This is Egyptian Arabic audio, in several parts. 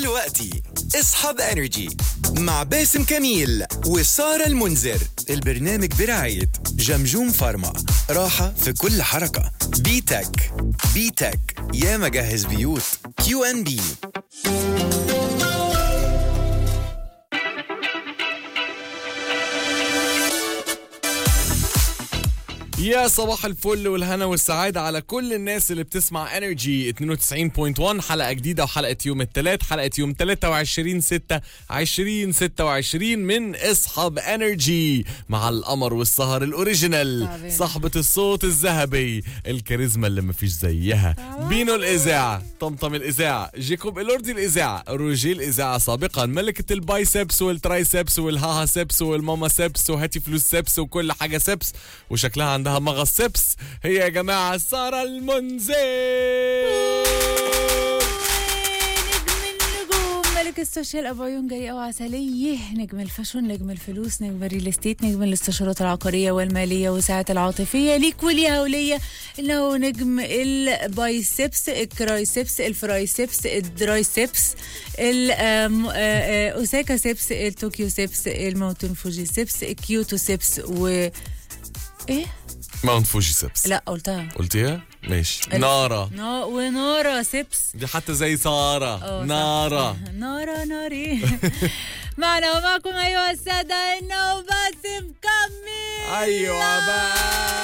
دلوقتي اصحاب انرجي مع باسم كميل وسارة المنذر البرنامج برعاية جمجوم فارما راحة في كل حركة بيتك بيتك يا مجهز بيوت كيو ان بي يا صباح الفل والهنا والسعادة على كل الناس اللي بتسمع انرجي 92.1 حلقة جديدة وحلقة يوم الثلاث حلقة يوم 23 6 2026 من اصحاب انرجي مع القمر والسهر الاوريجينال تعبانة. صاحبة الصوت الذهبي الكاريزما اللي مفيش زيها بينو الاذاعة طمطم الاذاعة جيكوب الوردي الاذاعة روجي الاذاعة سابقا ملكة البايسبس والترايسبس والهاها سبس والماما سبس وهاتي فلوس سبس وكل حاجة سبس وشكلها عندها مغص سبس هي يا جماعة سارة المنذر نجم النجوم ملك السوشيال ابو عيون جريئه وعسليه نجم الفاشون نجم الفلوس نجم الريل استيت نجم الاستشارات العقاريه والماليه وساعات العاطفيه ليك وليها وليا انه نجم البايسبس الكرايسبس الفرايسبس الدرايسبس الاوساكا سبس الطوكيو سبس الموتون فوجي سبس الكيوتو سبس و ايه ماونت فوجي سبس لا قلتها قلتيها؟ ماشي ال- نارا نا ونارا سبس دي حتى زي سارة اه صح. نارا نارا ناري معنا ومعكم ايها الساده انه باسم كمي ايوه بقى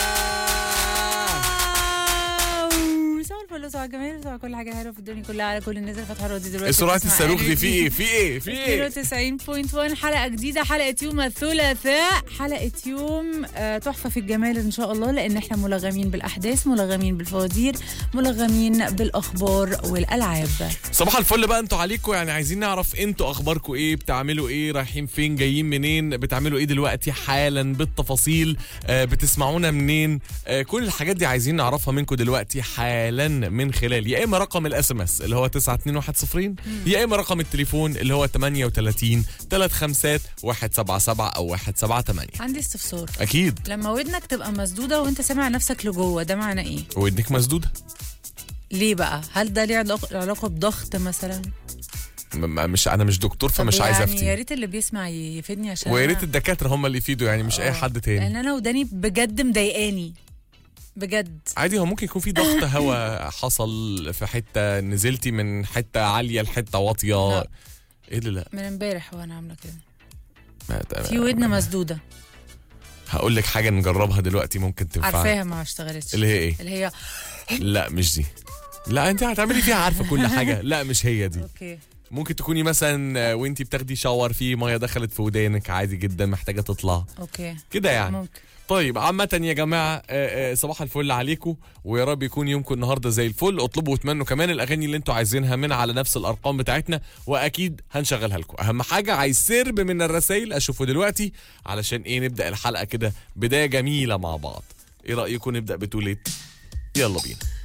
صباح الفل صباح الجمال صباح كل حاجه حلوه في الدنيا كلها على كل الناس اللي فاتحه الراديو دلوقتي سرعة بتسمع الصاروخ دي Energy. في ايه؟ في ايه؟ في ايه؟ 92.1 حلقة جديدة حلقة يوم الثلاثاء حلقة يوم آه، تحفة في الجمال إن شاء الله لأن إحنا ملغمين بالأحداث ملغمين بالفوازير ملغمين بالأخبار والألعاب صباح الفل بقى انتوا عليكم يعني عايزين نعرف انتوا اخباركم ايه بتعملوا ايه رايحين فين جايين منين بتعملوا ايه دلوقتي حالا بالتفاصيل آه بتسمعونا منين آه كل الحاجات دي عايزين نعرفها منكم دلوقتي حالا من خلال يا اما رقم الاس ام اس اللي هو 92110 يا اما رقم التليفون اللي هو 38 35 177 او 178 عندي استفسار اكيد لما ودنك تبقى مسدودة وانت سامع نفسك لجوه ده معنى ايه؟ ودنك مسدوده ليه بقى؟ هل ده ليه علاق- علاقة بضغط مثلا؟ م- م- مش انا مش دكتور طب فمش عايز يعني يا افتي ريت اللي بيسمع يفيدني عشان ويا ريت أنا- الدكاتره هم اللي يفيدوا يعني مش اي آه. حد تاني لان انا وداني بجد مضايقاني بجد عادي هو ممكن يكون في ضغط هواء حصل في حته نزلتي من حته عاليه لحته واطيه لا. ايه اللي لا من امبارح وانا عامله كده ما- في ودن مسدوده هقول لك حاجه نجربها دلوقتي ممكن تنفع عارفاها ما اشتغلتش اللي هي ايه اللي هي لا مش دي لا انت هتعملي فيها عارفه كل حاجه لا مش هي دي اوكي ممكن تكوني مثلا وانتي بتاخدي شاور في ميه دخلت في ودانك عادي جدا محتاجه تطلع اوكي كده يعني ممكن طيب عامة يا جماعة آه، آه، صباح الفل عليكم ويا رب يكون يومكم النهاردة زي الفل اطلبوا واتمنوا كمان الأغاني اللي انتوا عايزينها من على نفس الأرقام بتاعتنا وأكيد هنشغلها لكم أهم حاجة عايز سرب من الرسايل أشوفه دلوقتي علشان إيه نبدأ الحلقة كده بداية جميلة مع بعض إيه رأيكم نبدأ بتوليت يلا بينا